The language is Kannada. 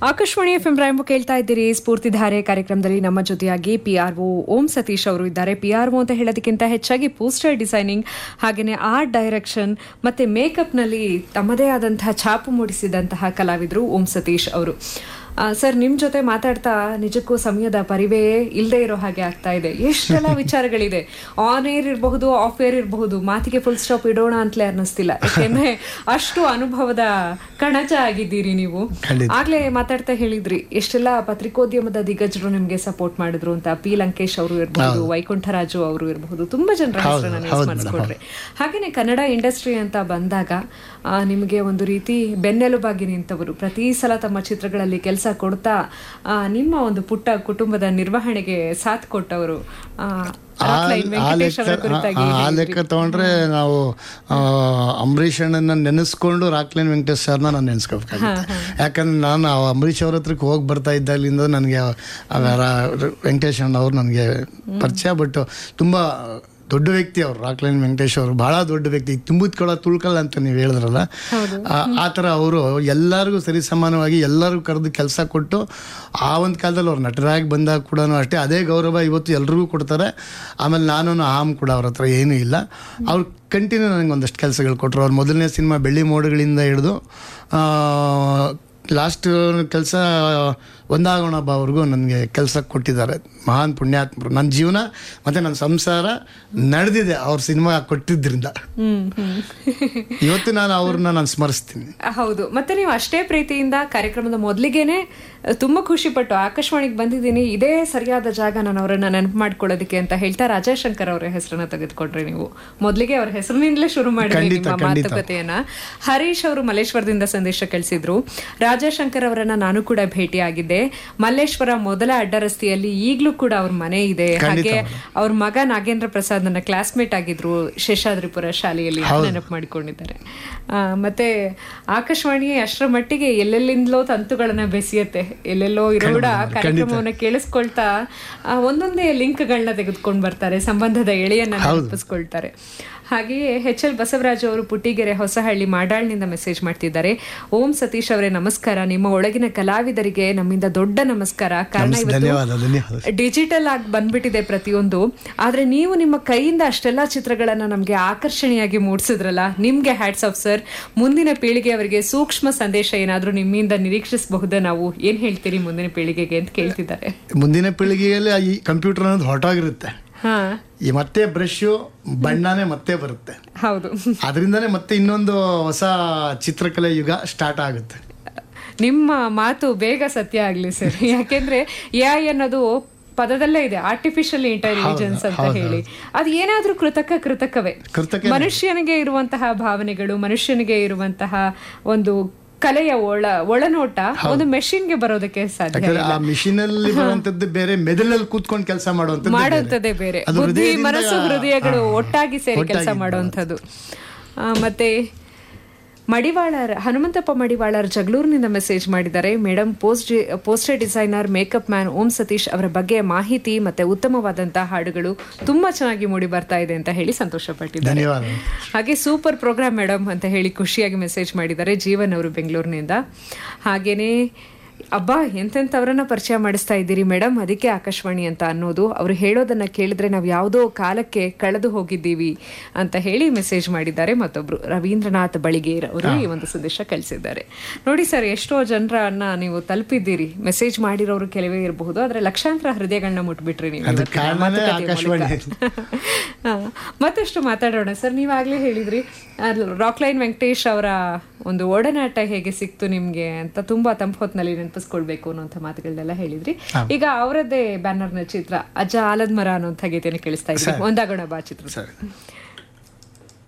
ಆಕಾಶವಾಣಿ ಎಫ್ ಎಂ ರಾಯಂಬ ಕೇಳ್ತಾ ಇದ್ದೀರಿ ಸ್ಫೂರ್ತಿಧಾರೆ ಕಾರ್ಯಕ್ರಮದಲ್ಲಿ ನಮ್ಮ ಜೊತೆಯಾಗಿ P R O Om Satish ಅವರು ಇದ್ದಾರೆ ಪಿ ಆರ್ ಒ ಅಂತ ಹೇಳೋದಕ್ಕಿಂತ ಹೆಚ್ಚಾಗಿ ಪೋಸ್ಟರ್ ಡಿಸೈನಿಂಗ್ ಹಾಗೆಯೇ ಆರ್ಟ್ ಡೈರೆಕ್ಷನ್ ಮತ್ತೆ ಮೇಕಪ್ನಲ್ಲಿ ತಮ್ಮದೇ ಆದಂತಹ ಛಾಪು ಮೂಡಿಸಿದಂತಹ ಕಲಾವಿದರು ಓಂ ಸತೀಶ್ ಅವರು ಆ, ಸರ್ ನಿಮ್ ಜೊತೆ ಮಾತಾಡ್ತಾ ನಿಜಕ್ಕೂ ಸಮಯದ ಪರಿವೇ ಇಲ್ಲದೆ ಇರೋ ಹಾಗೆ ಆಗ್ತಾ ಇದೆ ಎಷ್ಟೆಲ್ಲ ವಿಚಾರಗಳಿದೆ ಆನ್ ಏರ್ ಇರಬಹುದು ಆಫ್ ಏರ್ ಇರಬಹುದು ಮಾತಿಗೆ ಫುಲ್ ಸ್ಟಾಪ್ ಇಡೋಣ ಅಂತಲೇ ಅನ್ನಿಸ್ತಿಲ್ಲ ಯಾಕೆಂದ್ರೆ ಅಷ್ಟು ಅನುಭವದ ಕಣಜ ಆಗಿದ್ದೀರಿ ನೀವು ಖಂಡಿತ. ಆಗ್ಲೇ ಮಾತಾಡ್ತಾ ಹೇಳಿದ್ರಿ ಎಷ್ಟೆಲ್ಲ ಪತ್ರಿಕೋದ್ಯಮದ ದಿಗ್ಗಜರು ನಿಮ್ಗೆ ಸಪೋರ್ಟ್ ಮಾಡಿದ್ರು ಅಂತ ಪಿ ಲಂಕೇಶ್ ಅವರು ಇರಬಹುದು ವೈಕುಂಠರಾಜು ಅವರು ಇರಬಹುದು ತುಂಬಾ ಜನರ ಹೆಸರನ್ನ ನೀವು ಹೌದು ಸ್ಮರಿಸ್ಕೊಡ್ರಿ ಹಾಗೇನೆ ಕನ್ನಡ ಇಂಡಸ್ಟ್ರಿ ಅಂತ ಬಂದಾಗ ಆ, ನಿಮಗೆ ಒಂದು ರೀತಿ ಬೆನ್ನೆಲುಬಾಗಿ ನಿಂತವರು ಪ್ರತಿ ಸಲ ತಮ್ಮ ಚಿತ್ರಗಳಲ್ಲಿ ಕೆಲಸ ಕೊಡ್ತಾ ಆ, ನಿಮ್ಮ ಒಂದು ಪುಟ್ಟ ಕುಟುಂಬದ ನಿರ್ವಹಣೆಗೆ ಸಾಥ್ ಕೊಟ್ಟವರು ಆ, ಆ ರಾಕ್ಲೈನ್ ಆ ವೆಂಕಟೇಶ್ ಅವರ ಲೆಕ್ಕ ಕುರಿತಾಗಿ ಆ- ಆ ಹೇಳಿದ್ರಿ. ಲೆಕ್ಕ ತಗೊಂಡ್ರೆ ನಾವು ಆ, ಅಂಬರೀಷ್ ಅಣ್ಣನ ನೆನೆಸ್ಕೊಂಡು ರಾಕ್ಲೈನ್ ವೆಂಕಟೇಶ್ ಸರ್ನ ನಾನು ನೆನೆಸ್ಕೋಬೇಕಾಗುತ್ತೆ ಯಾಕಂದ್ರೆ ನಾನು ಆ ಅಂಬರೀಷ್ ಅವ್ರ ಹತ್ರಕ್ಕೆ ಹೋಗಿ ಬರ್ತಾ ಇದ್ದಾಗಲಿಂದ ನನಗೆ ವೆಂಕಟೇಶ್ ಅಣ್ಣ ಅವ್ರು ನನಗೆ ಪರಿಚಯ ಬಟ್ ತುಂಬ ದೊಡ್ಡ ವ್ಯಕ್ತಿ ಅವರು ರಾಕ್ಲೈನ್ ವೆಂಕಟೇಶ್ ಅವರು ಬಹಳ ದೊಡ್ಡ ವ್ಯಕ್ತಿ ತುಂಬುತ್ಕೊಳ ತುಳ್ಕಲ್ಲ ಅಂತ ನೀವು ಹೇಳಿದ್ರಲ್ಲ ಆ- ಆ ಥರ ಅವರು ಎಲ್ಲರಿಗೂ ಸರಿ ಸಮಾನವಾಗಿ ಎಲ್ಲರಿಗೂ ಕರೆದು ಕೆಲಸ ಕೊಟ್ಟು ಆ ಒಂದು ಕಾಲದಲ್ಲಿ ಅವ್ರು ನಟರಾಗಿ ಬಂದಾಗ ಕೂಡ ಅಷ್ಟೇ ಅದೇ ಗೌರವ ಇವತ್ತು ಎಲ್ರಿಗೂ ಕೊಡ್ತಾರೆ ಆಮೇಲೆ ನಾನು ಆಮ್ ಕೂಡ ಅವ್ರ ಹತ್ರ ಏನೂ ಇಲ್ಲ ಅವ್ರು ಕಂಟಿನ್ಯೂ ನನಗೆ ಒಂದಷ್ಟು ಕೆಲಸಗಳು ಕೊಟ್ಟರು ಅವ್ರ ಮೊದಲನೇ ಸಿನಿಮಾ ಬೆಳ್ಳಿ ಮೋಡಗಳಿಂದ ಹಿಡಿದು ಲಾಸ್ಟ್ ಕೆಲಸ ಒಂದಾಗೋಣ ಬಾ ಅವ್ರಿಗೂ ನನಗೆ ಕೆಲಸ ಕೊಟ್ಟಿದ್ದಾರೆ ಮಹಾನ್ ಪುಣ್ಯಾತ್ಮರು ನನ್ನ ಜೀವನ ಮತ್ತು ನನ್ನ ಸಂಸಾರ ನಡೆದಿದೆ ಅವ್ರ ಸಿನಿಮಾ ಕೊಟ್ಟಿದ್ದರಿಂದ ಹ್ಮ್ ಹ್ಮ್ ಇವತ್ತು ನಾನು ಅವ್ರನ್ನ ನಾನು ಸ್ಮರಿಸ್ತೀನಿ ಹೌದು ಮತ್ತೆ ನೀವು ಅಷ್ಟೇ ಪ್ರೀತಿಯಿಂದ ಕಾರ್ಯಕ್ರಮದ ಮೊದಲಿಗೆನೆ ತುಂಬಾ ಖುಷಿ ಪಟ್ಟು ಆಕಾಶವಾಣಿಗೆ ಬಂದಿದ್ದೀನಿ ಇದೇ ಸರಿಯಾದ ಜಾಗ ನಾನು ಅವರನ್ನ ನೆನಪು ಮಾಡ್ಕೊಳ್ಳೋದಕ್ಕೆ ಅಂತ ಹೇಳ್ತಾ ರಾಜಶಂಕರ್ ಅವರ ಹೆಸರನ್ನ ತೆಗೆದುಕೊಂಡ್ರಿ ನೀವು ಮೊದಲಿಗೆ ಅವ್ರ ಹೆಸರಿನಿಂದಲೇ ಶುರು ಮಾಡಿದ್ರಿ ಖಂಡಿತ, ನಿಮ್ಮ ಖಂಡಿತ. ಮಾತುಕತೆಯನ್ನ ಹರೀಶ್ ಅವರು ಮಲ್ಲೇಶ್ವರದಿಂದ ಸಂದೇಶ ಕಳಿಸಿದ್ರು ರಾಜಶಂಕರ್ ಅವರನ್ನ ನಾನು ಕೂಡ ಭೇಟಿಯಾಗಿದ್ದೆ ಮಲ್ಲೇಶ್ವರ ಮೊದಲ ಅಡ್ಡರಸ್ತೆಯಲ್ಲಿ ಈಗಲೂ ಕೂಡ ಅವ್ರ ಮನೆ ಇದೆ ಖಂಡಿತ ಹಾಗೆ ಅವ್ರ ಮಗ ನಾಗೇಂದ್ರ ಪ್ರಸಾದ್ ನನ್ನ ಕ್ಲಾಸ್ಮೇಟ್ ಆಗಿದ್ರು ಶೇಷಾದ್ರಿಪುರ ಶಾಲೆಯಲ್ಲಿ ಅಂತ ನೆನಪು ಮಾಡಿಕೊಂಡಿದ್ದಾರೆ ಆ, ಮತ್ತೆ ಆಕಾಶವಾಣಿ ಅಷ್ಟರ ಮಟ್ಟಿಗೆ ಎಲ್ಲೆಲ್ಲಿಂದಲೋ ತಂತುಗಳನ್ನ ಬೆಸೆಯುತ್ತೆ ಎಲ್ಲೆಲ್ಲೋ ಇರೋಡ ಕಾರ್ಯಕ್ರಮವನ್ನ ಕೇಳಿಸ್ಕೊಳ್ತಾ ಆ, ಒಂದೊಂದೇ ಲಿಂಕ್ಗಳನ್ನ ತೆಗೆದುಕೊಂಡು ಬರ್ತಾರೆ ಸಂಬಂಧದ ಎಳೆಯನ್ನ ನೆನಪಿಸ್ಕೊಳ್ತಾರೆ ಹಾಗೆಯೇ ಎಚ್ ಎಲ್ ಬಸವರಾಜ್ ಅವರು ಪುಟ್ಟಿಗೆರೆ ಹೊಸಹಳ್ಳಿ ಮಾಡಾಳ್ನಿಂದ ಮೆಸೇಜ್ ಮಾಡ್ತಿದ್ದಾರೆ ಓಂ ಸತೀಶ್ ಅವರೇ ನಮಸ್ಕಾರ ನಿಮ್ಮ ಒಳಗಿನ ಕಲಾವಿದರಿಗೆ ನಮ್ಮಿಂದ ದೊಡ್ಡ ನಮಸ್ಕಾರ ಕಾರಣ ಇವತ್ತು ಧನ್ಯವಾದ ಧನ್ಯವಾದ ಡಿಜಿಟಲ್ ಆಗಿ ಬಂದ್ಬಿಟ್ಟಿದೆ ಪ್ರತಿಯೊಂದು ಆದ್ರೆ ನೀವು ನಿಮ್ಮ ಕೈಯಿಂದ ಅಷ್ಟೆಲ್ಲ ಚಿತ್ರಗಳನ್ನ ನಮ್ಗೆ ಆಕರ್ಷಣೀಯಾಗಿ ಮೂಡಿಸಿದ್ರಲ್ಲ ನಿಮ್ಗೆ ಹ್ಯಾಟ್ಸ್ ಆಫ್ ಸರ್ ಮುಂದಿನ ಪೀಳಿಗೆಯವರಿಗೆ ಸೂಕ್ಷ್ಮ ಸಂದೇಶ ಏನಾದ್ರೂ ನಿಮ್ಮಿಂದ ನಿರೀಕ್ಷಿಸಬಹುದಾ ನಾವು ಏನ್ ಹೇಳ್ತೀರಿ ಮುಂದಿನ ಪೀಳಿಗೆಗೆ ಅಂತ ಕೇಳ್ತಿದ್ದಾರೆ ಮುಂದಿನ ಪೀಳಿಗೆಯಲ್ಲಿ ಈ ಕಂಪ್ಯೂಟರ್ ಅನ್ನೋದು ಹೊರಟೋಗಿರುತ್ತೆ ಹಾ ಈ ಮತ್ತೆ ಬ್ರಷು ಬಣ್ಣನೇ ಮತ್ತೆ ಬರುತ್ತೆ ಹೌದು ಅದರಿಂದನೇ ಮತ್ತೆ ಇನ್ನೊಂದು ಹೊಸ ಚಿತ್ರಕಲೆ ಯುಗ ಸ್ಟಾರ್ಟ್ ಆಗುತ್ತೆ ನಿಮ್ಮ ಮಾತು ಬೇಗ ಸತ್ಯ ಆಗ್ಲಿ ಸರ್ ಯಾಕೆಂದ್ರೆ ಎಐ ಅನ್ನೋದು ಪದದಲ್ಲೇ ಇದೆ ಆರ್ಟಿಫಿಷಿಯಲ್ ಇಂಟೆಲಿಜೆನ್ಸ್ ಅಂತ ಹೇಳಿ ಅದು ಏನಾದ್ರೂ ಕೃತಕ ಕೃತಕವೇ ಕೃತಕ ಮನುಷ್ಯನಿಗೆ ಇರುವಂತಹ ಭಾವನೆಗಳು ಮನುಷ್ಯನಿಗೆ ಇರುವಂತಹ ಒಂದು ಕಲೆಯ ಒಳ ಒಳನೋಟ ಒಂದು ಮೆಷಿನ್ಗೆ ಬರೋದಕ್ಕೆ ಸಾಧ್ಯ ಯಾಕಂದ್ರೆ ಆ ಮಿಷಿನ್ ಅಲ್ಲಿ ಬರುವಂತದ್ದು ಬೇರೆ ಮೆದುಳಲ್ಲಿ ಕೂತ್ಕೊಂಡು ಕೆಲಸ ಮಾಡುವಂತದ್ದು ಮಾಡುವಂಥದ್ದೇ ಬೇರೆ ಅದು ಬುದ್ಧಿ ಹೃದಯದಿಂದ- ಮನಸ್ಸು ಹೃದಯಗಳು ಹಾ, ಒಟ್ಟಾಗಿ ಸೇರಿ ಕೆಲಸ ಒಟ್ಟಾಗಿ ಮಾಡುವಂಥದ್ದು ಆ, ಮತ್ತೆ ಮಡಿವಾಳರ್ ಹನುಮಂತಪ್ಪ ಮಡಿವಾಳರ್ ಜಗಳೂರಿನಿಂದ ಮೆಸೇಜ್ ಮಾಡಿದ್ದಾರೆ madam post poster designer makeup man Om Satish ಅವರ ಬಗ್ಗೆ ಮಾಹಿತಿ ಮತ್ತೆ ಉತ್ತಮವಾದಂತಹ ಹಾಡುಗಳು ತುಂಬಾ ಚೆನ್ನಾಗಿ ಮೂಡಿ ಬರ್ತಾ ಇದೆ ಅಂತ ಹೇಳಿ ಸಂತೋಷ ಪಟ್ಟಿದ್ದಾರೆ ಧನ್ಯವಾದ ಹಾಗೆ ಸೂಪರ್ ಪ್ರೋಗ್ರಾಮ್ ಮೇಡಮ್ ಅಂತ ಹೇಳಿ ಖುಷಿಯಾಗಿ ಮೆಸೇಜ್ ಮಾಡಿದ್ದಾರೆ ಜೀವನ್ ಅವರು ಬೆಂಗಳೂರಿನಿಂದ ಹಾಗೇನೆ ಅಬ್ಬಾ ಎಂತೆಂಥವ್ರನ್ನ ಪರಿಚಯ ಮಾಡಿಸ್ತಾ ಇದ್ದೀರಿ ಮೇಡಮ್ ಅದಕ್ಕೆ ಆಕಾಶವಾಣಿ ಅಂತ ಅನ್ನೋದು ಅವರು ಹೇಳೋದನ್ನ ಕೇಳಿದ್ರೆ ನಾವು ಯಾವುದೋ ಕಾಲಕ್ಕೆ ಕಳೆದು ಹೋಗಿದ್ದೀವಿ ಅಂತ ಹೇಳಿ ಮೆಸೇಜ್ ಮಾಡಿದ್ದಾರೆ ಮತ್ತೊಬ್ರು ರವೀಂದ್ರನಾಥ್ ಬಳಿಗೇರ್ ಅವರು ಈ ಒಂದು ಸಂದೇಶ ಕಳಿಸಿದ್ದಾರೆ ನೋಡಿ ಸರ್ ಎಷ್ಟೋ ಜನರನ್ನ ನೀವು ತಲುಪಿದ್ದೀರಿ ಮೆಸೇಜ್ ಮಾಡಿರೋರು ಕೆಲವೇ ಇರಬಹುದು ಆದ್ರೆ ಲಕ್ಷಾಂತರ ಹೃದಯಗಳನ್ನ ಮುಟ್ಬಿಟ್ರಿ ನೀವು ಅದು ಇವತ್ತಿನ ಕಾರಣನೇ ಮಾತುಕತೆಯ ಆಕಾಶವಾಣಿ. ಮೂಲಕ. ಹಾ, ಮತ್ತಷ್ಟು ಮಾತಾಡೋಣ ಸರ್ ನೀವಾಗ್ಲೇ ಹೇಳಿದ್ರಿ ರಾಕ್ಲೈನ್ ವೆಂಕಟೇಶ್ ಅವರ ಒಂದು ಒಡನಾಟ ಹೇಗೆ ಸಿಕ್ತು ನಿಮ್ಗೆ ಅಂತ ತುಂಬಾ ತಂಪು ಹೊತ್ನಲ್ಲಿ ನೆನಪಿಸ್ಕೊಳ್ಬೇಕು ಅನ್ನೋಂಥ ಮಾತುಗಳನ್ನೆಲ್ಲ ಹೇಳಿದ್ರಿ ಈಗ ಅವರದ್ದೇ ಬ್ಯಾನರ್ನ ಚಿತ್ರ ಅಜ್ಜ ಆಲದ ಮರ ಅನ್ನೋಂಥ ಗೀತೆನ ಕೇಳಿಸ್ತಾ ಇದ್ರಿ ಒಂದಾಗೋಣ ಬಾ ಚಿತ್ರ ಸರಿ